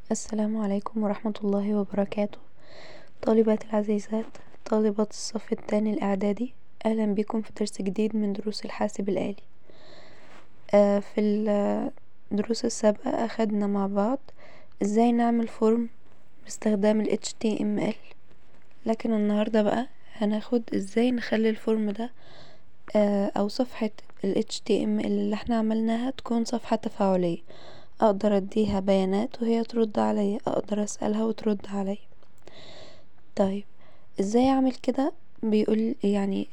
السلام عليكم ورحمة الله وبركاته طالبات العزيزات طالبات الصف الثاني الإعدادي أهلا بكم في درس جديد من دروس الحاسب الآلي آه في الدروس السابقة أخدنا مع بعض ازاي نعمل فورم باستخدام ال HTML لكن النهاردة بقى هناخد ازاي نخلي الفورم ده آه أو صفحة ال HTML اللي احنا عملناها تكون صفحة تفاعلية اقدر اديها بيانات وهي ترد عليا اقدر اسألها وترد عليا طيب ازاي اعمل كده بيقول يعني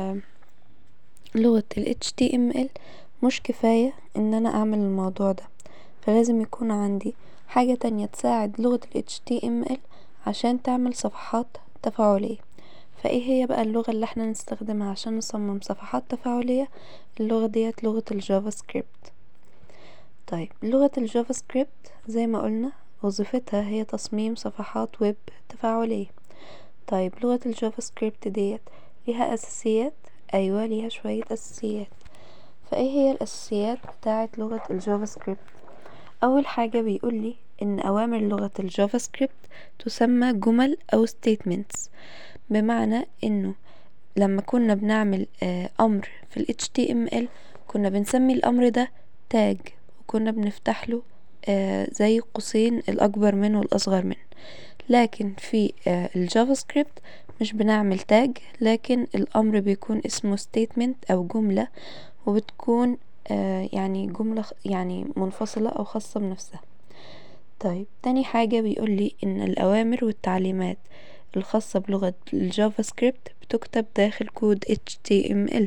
لغة ال HTML مش كفاية ان انا اعمل الموضوع ده فلازم يكون عندي حاجة تانية تساعد لغة ال HTML عشان تعمل صفحات تفاعلية فايه هي بقى اللغة اللي احنا نستخدمها عشان نصمم صفحات تفاعلية اللغة ديت لغة الجافا سكريبت طيب لغة الجافا سكريبت زي ما قلنا وظيفتها هي تصميم صفحات ويب تفاعلية طيب لغة الجافا سكريبت ديت ليها أساسيات أيوة ليها شوية أساسيات فايه هي الأساسيات بتاعة لغة الجافا سكريبت أول حاجة بيقولي إن أوامر لغة الجافا سكريبت تسمى جمل أو statements بمعنى إنه لما كنا بنعمل أمر في ال HTML كنا بنسمي الأمر ده تاج وكنا بنفتح له زي قوسين الأكبر منه والأصغر منه لكن في الجافا سكريبت مش بنعمل تاج لكن الأمر بيكون اسمه statement أو جملة وبتكون يعني جملة يعني منفصلة أو خاصة بنفسها طيب تاني حاجة بيقولي إن الأوامر والتعليمات الخاصة بلغة الجافا سكريبت بتكتب داخل كود HTML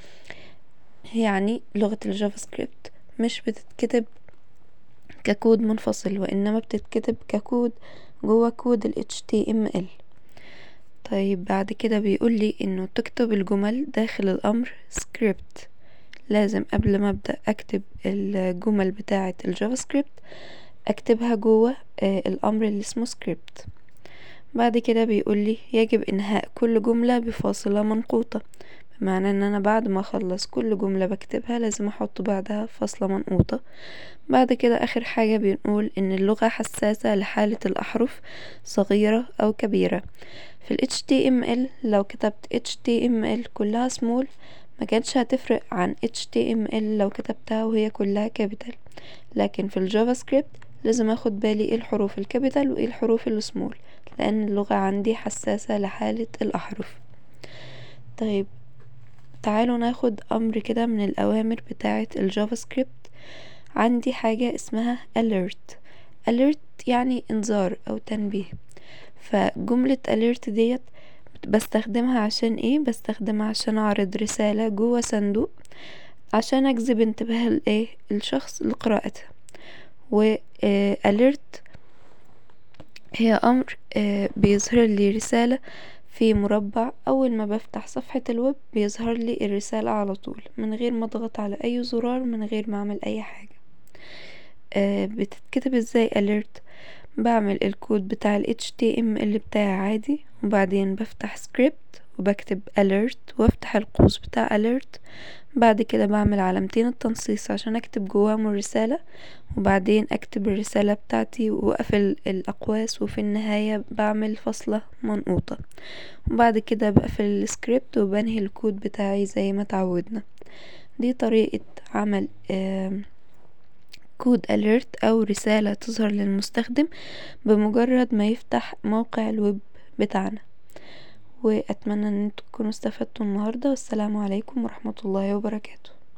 يعني لغة الجافا سكريبت مش بتتكتب ككود منفصل وإنما بتتكتب ككود جوا كود ال HTML طيب بعد كده بيقولي إنه تكتب الجمل داخل الأمر سكريبت لازم قبل ما أبدأ أكتب الجمل بتاعة الجافا سكريبت أكتبها جوا الأمر اللي اسمه سكريبت بعد كده بيقولي يجب إنهاء كل جملة بفاصلة منقوطة بمعنى ان انا بعد ما اخلص كل جملة بكتبها لازم احط بعدها فاصلة منقوطة بعد كده اخر حاجة بنقول ان اللغة حساسة لحالة الاحرف صغيرة او كبيرة في ال HTML لو كتبت HTML كلها سمول ما كانتش هتفرق عن HTML لو كتبتها وهي كلها كابيتال لكن في الجافا سكريبت لازم اخد بالي ايه الحروف الكابيتال وايه الحروف السمول لان اللغة عندي حساسة لحالة الاحرف طيب تعالوا ناخد امر كده من الاوامر بتاعة الجافا سكريبت عندي حاجة اسمها alert alert يعني انذار او تنبيه فجملة alert ديت بستخدمها عشان ايه بستخدمها عشان اعرض رسالة جوه صندوق عشان اجذب انتباه الايه الشخص لقراءتها و alert هي امر بيظهر لي رسالة في مربع اول ما بفتح صفحة الويب بيظهر لي الرسالة على طول من غير ما اضغط على اي زرار من غير ما اعمل اي حاجة آه بتتكتب ازاي alert بعمل الكود بتاع ال HTML بتاعي عادي وبعدين بفتح سكريبت وبكتب alert وافتح القوس بتاع alert بعد كده بعمل علامتين التنصيص عشان اكتب جواهم الرسالة وبعدين اكتب الرسالة بتاعتي واقفل الاقواس وفي النهاية بعمل فاصلة منقوطة وبعد كده بقفل السكريبت وبنهي الكود بتاعي زي ما تعودنا دي طريقة عمل كود alert او رسالة تظهر للمستخدم بمجرد ما يفتح موقع الويب بتاعنا واتمنى ان انتم تكونوا استفدتوا النهارده والسلام عليكم ورحمه الله وبركاته